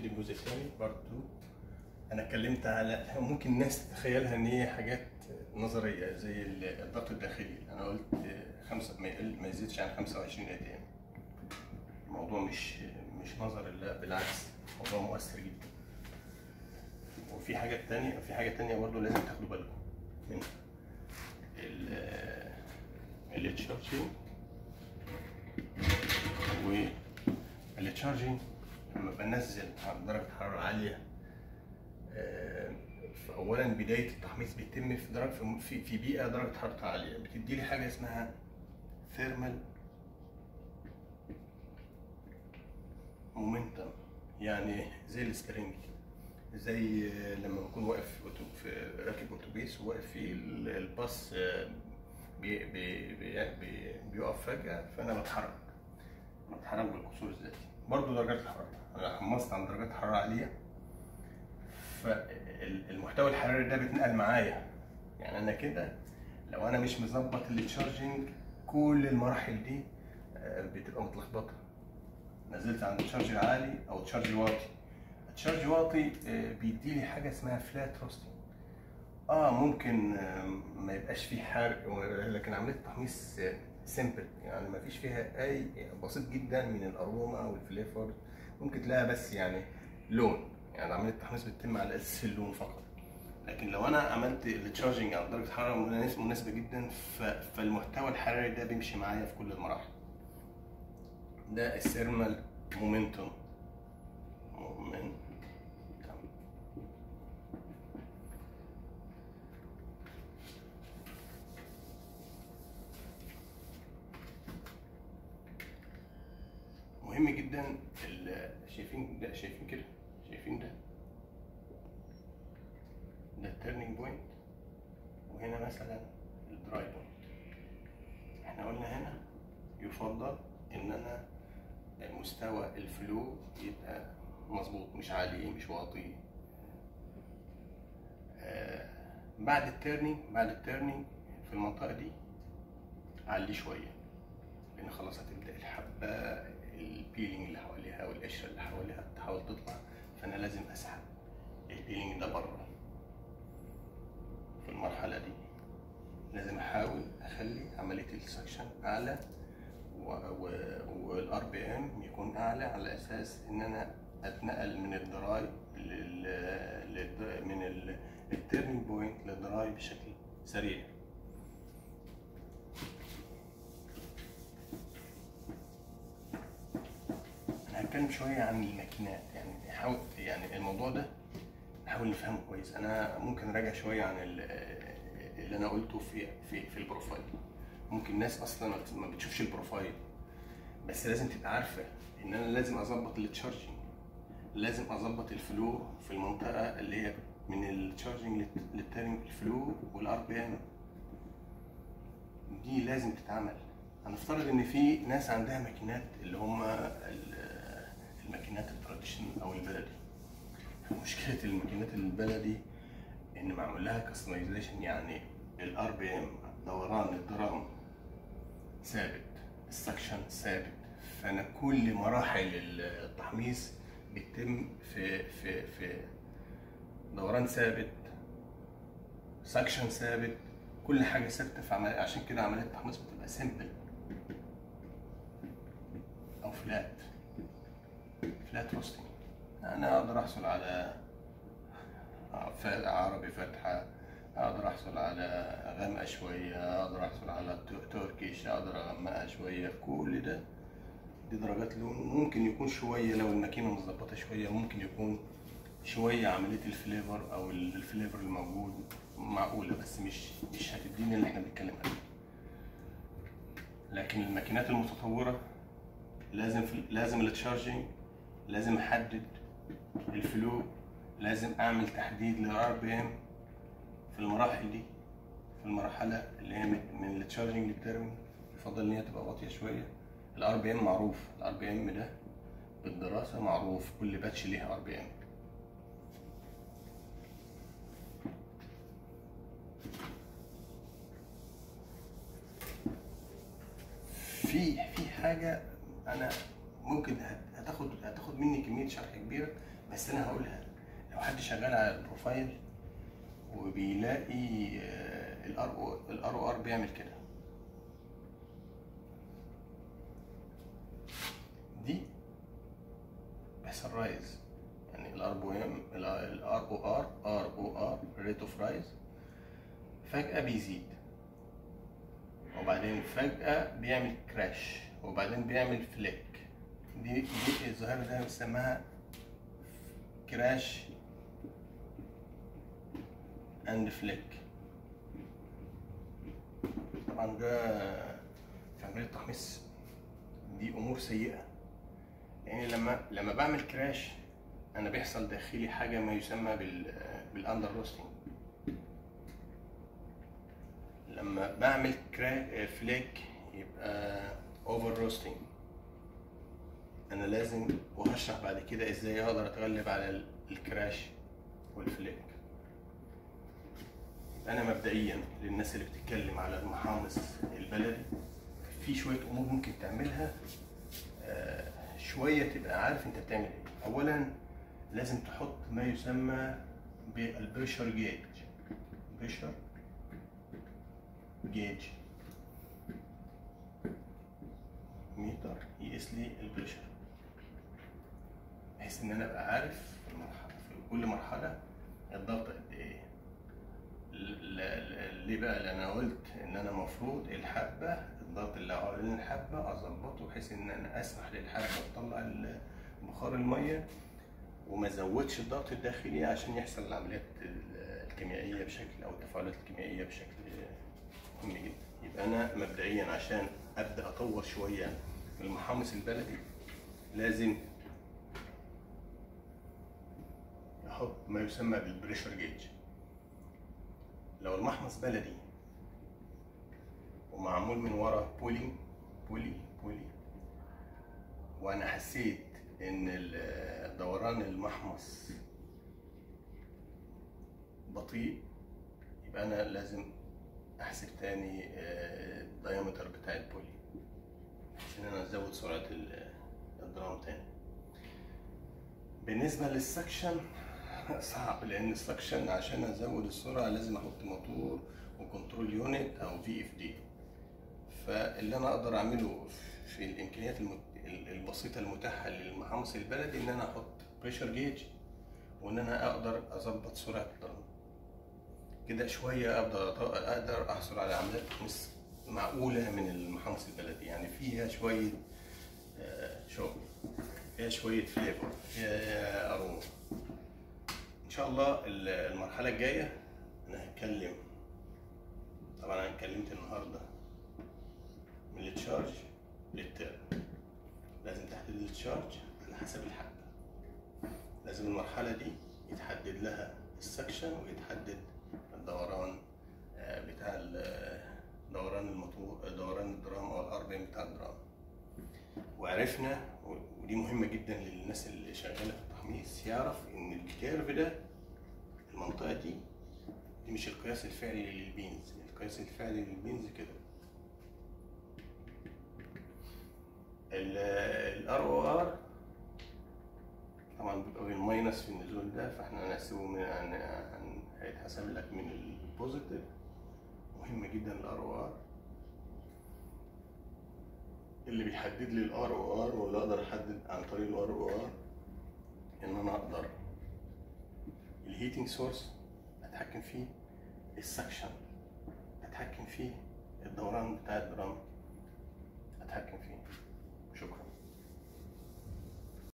نبتدي الجزء الثاني بارت 2 انا اتكلمت على ممكن الناس تتخيلها ان هي حاجات نظريه زي الضغط الداخلي انا قلت خمسة ما يقل ما يزيدش عن 25 اي تي ام الموضوع مش مش نظري لا بالعكس موضوع مؤثر جدا وفي حاجة تانية في حاجة تانية برضه لازم تاخدوا بالكم منها ال التشارجينج والتشارجينج لما بنزل عند درجة حرارة عالية آه، اولا بدايه التحميص بيتم في درجه في في بيئه درجه حرارتها عاليه بتدي لي حاجه اسمها ثيرمال مومنتم يعني زي السبرينج زي لما بكون واقف في راكب اتوبيس وواقف في الباص بي بي بي بي بيقف فجاه فانا بتحرك بتحرك بالقصور الذاتي برضه درجات الحراره انا حمصت عن درجات حراره عاليه فالمحتوى الحراري ده بيتنقل معايا يعني انا كده لو انا مش مظبط التشارجنج كل المراحل دي بتبقى متلخبطه نزلت عند التشارج العالي او التشارج الواطي التشارج واطي بيدي لي حاجه اسمها فلات روستنج اه ممكن ما يبقاش فيه حرق لكن عمليه التحميص سيمبل يعني ما فيش فيها اي بسيط جدا من الاروما والفليفر ممكن تلاقيها بس يعني لون يعني عمليه التحميص بتتم على اساس اللون فقط لكن لو انا عملت التشارجنج على درجه حراره مناسبه جدا فالمحتوى الحراري ده بيمشي معايا في كل المراحل ده الثيرمال مومنتوم مومنتوم مهم جدا شايفين ده شايفين كده شايفين ده ده التيرنينج بوينت وهنا مثلا الدراي بوينت احنا قلنا هنا يفضل ان انا مستوى الفلو يبقى مظبوط مش عالي مش واطي آه بعد التيرنينج بعد التيرنينج في المنطقه دي عليه شويه لان خلاص هتبدا الحبه البيلينج اللي حواليها والقشره اللي حواليها تحاول تطلع فانا لازم اسحب البيلينج ده بره في المرحله دي لازم احاول اخلي عمليه السكشن اعلى والار بي ام يكون اعلى على اساس ان انا اتنقل من الدراي لل... لل... من التيرنينج بوينت للدراي بشكل سريع انا هتكلم شويه عن الماكينات يعني نحاول يعني الموضوع ده نحاول نفهمه كويس انا ممكن اراجع شويه عن اللي انا قلته في في في البروفايل ممكن ناس اصلا ما بتشوفش البروفايل بس لازم تبقى عارفه ان انا لازم اظبط التشارجنج لازم اظبط الفلو في المنطقه اللي هي من التشارجنج للتيرنج الفلو والار بي ام دي لازم تتعمل هنفترض ان في ناس عندها ماكينات اللي هم الماكينات التراديشنال او البلدي مشكله الماكينات البلدي ان معمول لها كاستمايزيشن يعني الار بي ام دوران الدرام ثابت السكشن ثابت فانا كل مراحل التحميص بتتم في في في دوران ثابت سكشن ثابت كل حاجه ثابته في عمليه عشان كده عمليه التحميص بتبقى سيمبل او فلات فلات روستنج انا اقدر احصل على عربي فاتحه اقدر احصل على غامقه شويه اقدر احصل على تركيش اقدر اغمقها شويه كل ده دي درجات لون ممكن يكون شويه لو الماكينه مظبطه شويه ممكن يكون شويه عمليه الفليفر او الفليفر الموجود معقوله بس مش مش هتديني اللي احنا بنتكلم عليه لكن الماكينات المتطوره لازم في لازم التشارجنج لازم احدد الفلو لازم اعمل تحديد للار بي ام في المراحل دي في المرحله اللي هي من التشارجنج للتيرمينج يفضل ان هي تبقى واطيه شويه الار بي ام معروف الار بي ام ده بالدراسه معروف كل باتش ليها ار بي ام في في حاجه انا ممكن هتاخد هتاخد مني كميه شرح كبيره بس انا هقولها لو حد شغال على البروفايل وبيلاقي الار الار او ار بيعمل كده دي بيحصل رايز يعني الار بو ام الار او ار ار او ار ريت اوف رايز فجأة بيزيد وبعدين فجأة بيعمل كراش وبعدين بيعمل فليك دي دي الظاهرة ده بنسميها كراش اند فليك طبعا ده في عملية التحميص دي امور سيئة يعني لما لما بعمل كراش انا بيحصل داخلي حاجة ما يسمى بال بالاندر روستنج لما بعمل كراك فليك يبقى اوفر روستنج انا لازم وهشرح بعد كده ازاي اقدر اتغلب على الكراش والفليك انا مبدئيا للناس اللي بتتكلم على المحامص البلدي في شويه امور ممكن تعملها شويه تبقى عارف انت بتعمل ايه اولا لازم تحط ما يسمى بالبريشر جيج بريشر جيج ميتر يقيس لي البريشر بحيث ان انا ابقى عارف في, المرحلة في كل مرحله الضغط قد ايه ليه بقى لان انا قلت ان انا المفروض الحبه الضغط اللي حوالين الحبه اظبطه بحيث ان انا اسمح للحبه تطلع بخار الميه وما ازودش الضغط الداخلي عشان يحصل العمليات الكيميائيه بشكل او التفاعلات الكيميائيه بشكل مهم جدا يبقى انا مبدئيا عشان ابدا اطور شويه في المحمص البلدي لازم احط ما يسمى بالبريشر جيج لو المحمص بلدي ومعمول من ورا بولي بولي بولي وانا حسيت ان دوران المحمص بطيء يبقى انا لازم احسب تاني الدايمتر بتاع البولي عشان انا ازود سرعه الدرام تاني بالنسبه للسكشن صعب لان السكشن عشان ازود السرعه لازم احط موتور وكنترول يونت او في اف دي فاللي انا اقدر اعمله في الامكانيات البسيطه المتاحه للمحمص البلدي ان انا احط بريشر جيج وان انا اقدر اظبط سرعه الدرام كده شويه اقدر اقدر احصل على عمليات تحميص معقوله من المحمص البلدي يعني فيها شويه شغل فيها شويه فليفر فيها اروما ان شاء الله المرحله الجايه انا هتكلم طبعا انا اتكلمت النهارده من التشارج للترم لازم تحدد التشارج على حسب الحبه لازم المرحله دي يتحدد لها السكشن ويتحدد الدوران بتاع دوران الموتور دوران الدرام او الاربين بتاع الدرام وعرفنا ودي مهمه جدا للناس اللي شغاله في التحميص يعرف ان الكيرف ده المنطقه دي دي مش القياس الفعلي للبينز القياس الفعلي للبينز كده الار او ار طبعا بيبقى بالماينس في النزول ده فاحنا هنحسبه من هيتحسب لك من البوزيتيف مهم جدا الار او ار اللي بيحدد لي الار او ار واللي اقدر احدد عن طريق الار او ار ان انا اقدر الهيتنج سورس اتحكم فيه السكشن اتحكم فيه الدوران بتاع الدرام